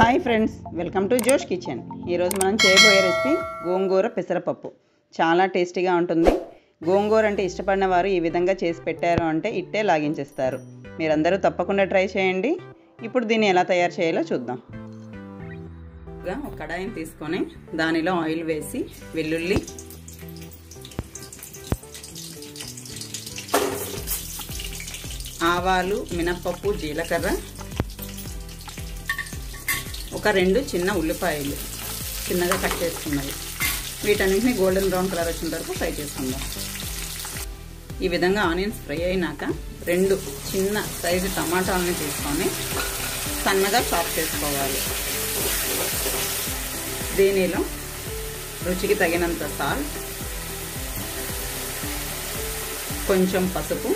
hi friends welcome to Josh kitchen ఈరోజు మనం చేయబోయే రెసిపీ గోంగూర పెసరపప్పు చాలా టేస్టీగా ఉంటుంది గోంగూర అంటే ఇష్టపడిన వారు ఈ విధంగా చేసి పెట్టారు అంటే ఇట్టే లాగించేస్తారు మీరందరూ తప్పకుండా ట్రై చేయండి ఇప్పుడు దీన్ని ఎలా తయారు చేయాలో చూద్దాం ఒక కడాయిని తీసుకొని దానిలో ఆయిల్ వేసి వెల్లుల్లి ఆవాలు మినప్పప్పు జీలకర్ర ఒక రెండు చిన్న ఉల్లిపాయలు చిన్నగా కట్ చేసుకున్నవి వీటన్నింటిని గోల్డెన్ బ్రౌన్ కలర్ వచ్చిన వరకు ఫ్రై చేసుకుందాం ఈ విధంగా ఆనియన్స్ ఫ్రై అయినాక రెండు చిన్న సైజు టమాటాలని తీసుకొని సన్నగా చాప్ చేసుకోవాలి దీనిలో రుచికి తగినంత సాల్ట్ కొంచెం పసుపు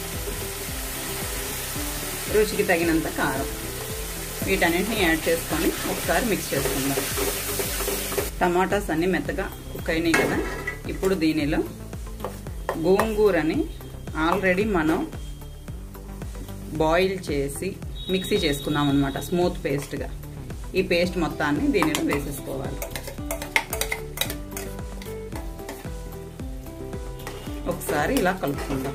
రుచికి తగినంత కారం వీటన్నింటిని యాడ్ చేసుకొని ఒకసారి మిక్స్ చేసుకుందాం టమాటాస్ అన్ని మెత్తగా కుక్ అయినాయి కదా ఇప్పుడు దీనిలో గోంగూరని ఆల్రెడీ మనం బాయిల్ చేసి మిక్సీ చేసుకున్నాం అనమాట స్మూత్ పేస్ట్గా ఈ పేస్ట్ మొత్తాన్ని దీనిలో వేసేసుకోవాలి ఒకసారి ఇలా కలుపుకుందాం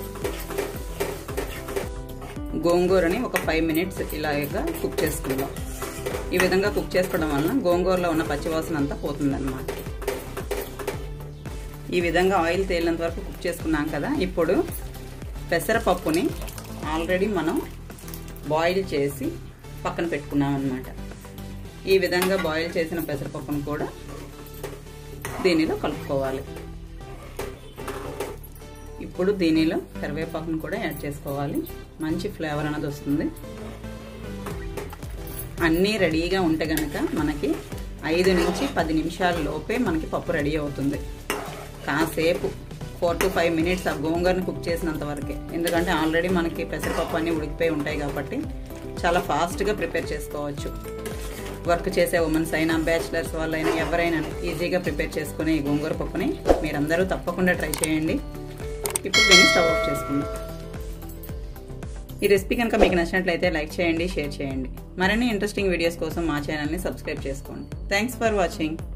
గోంగూరని ఒక ఫైవ్ మినిట్స్ ఇలాగా కుక్ చేసుకుందాం ఈ విధంగా కుక్ చేసుకోవడం వలన గోంగూరలో ఉన్న పచ్చివాసన అంతా పోతుందన్నమాట ఈ విధంగా ఆయిల్ తేలినంత వరకు కుక్ చేసుకున్నాం కదా ఇప్పుడు పెసరపప్పుని ఆల్రెడీ మనం బాయిల్ చేసి పక్కన పెట్టుకున్నాం అనమాట ఈ విధంగా బాయిల్ చేసిన పెసరపప్పును కూడా దీనిలో కలుపుకోవాలి ఇప్పుడు దీనిలో కరివేపాకును కూడా యాడ్ చేసుకోవాలి మంచి ఫ్లేవర్ అనేది వస్తుంది అన్నీ రెడీగా ఉంటే గనక మనకి ఐదు నుంచి పది నిమిషాల లోపే మనకి పప్పు రెడీ అవుతుంది కాసేపు ఫోర్ టు ఫైవ్ మినిట్స్ ఆ గోంగూరని కుక్ చేసినంత వరకే ఎందుకంటే ఆల్రెడీ మనకి పెసరపప్పు అన్నీ ఉడికిపోయి ఉంటాయి కాబట్టి చాలా ఫాస్ట్గా ప్రిపేర్ చేసుకోవచ్చు వర్క్ చేసే ఉమెన్స్ అయినా బ్యాచిలర్స్ వాళ్ళైనా ఎవరైనా ఈజీగా ప్రిపేర్ చేసుకునే ఈ గోంగూర పప్పుని మీరందరూ తప్పకుండా ట్రై చేయండి ఇప్పుడు దీన్ని స్టవ్ ఆఫ్ చేసుకుందాం ఈ రెసిపీ కనుక మీకు నచ్చినట్లయితే లైక్ చేయండి షేర్ చేయండి మరిన్ని ఇంట్రెస్టింగ్ వీడియోస్ కోసం మా ఛానల్ని సబ్స్క్రైబ్ చేసుకోండి థ్యాంక్స్ ఫర్ వాచింగ్